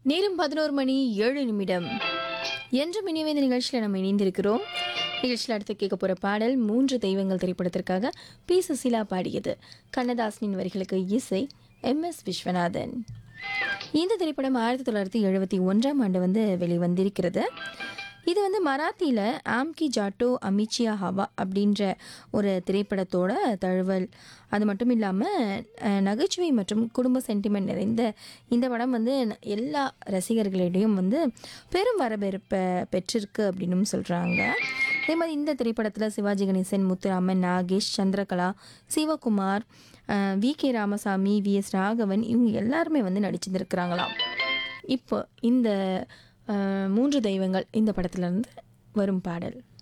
நேரம் பதினோரு மணி ஏழு நிமிடம் என்று மினிவே இந்த நிகழ்ச்சியில் நம்ம இணைந்திருக்கிறோம் நிகழ்ச்சியில் அடுத்து கேட்க போகிற பாடல் மூன்று தெய்வங்கள் திரைப்படத்திற்காக பி சுசீலா பாடியது கண்ணதாசனின் வரிகளுக்கு இசை எம் எஸ் விஸ்வநாதன் இந்த திரைப்படம் ஆயிரத்தி தொள்ளாயிரத்தி எழுபத்தி ஒன்றாம் ஆண்டு வந்து வெளிவந்திருக்கிறது இது வந்து மராத்தியில் ஆம்கி ஜாட்டோ அமிச்சியா ஹவா அப்படின்ற ஒரு திரைப்படத்தோட தழுவல் அது மட்டும் இல்லாமல் நகைச்சுவை மற்றும் குடும்ப சென்டிமெண்ட் நிறைந்த இந்த படம் வந்து எல்லா ரசிகர்களிடையும் வந்து பெரும் வரவேற்பை பெற்றிருக்கு அப்படின்னும் சொல்கிறாங்க அதே மாதிரி இந்த திரைப்படத்தில் Sivaji Ganesan Muthuraman Nagesh Chandrakala Sivakumar V K Ramasamy V S Raghavan இவங்க எல்லாருமே வந்து நடிச்சிருந்துருக்கிறாங்களாம் இப்போ இந்த அஹ், மூன்று தெய்வங்கள் இந்த படத்துலேருந்து வரும் பாடல்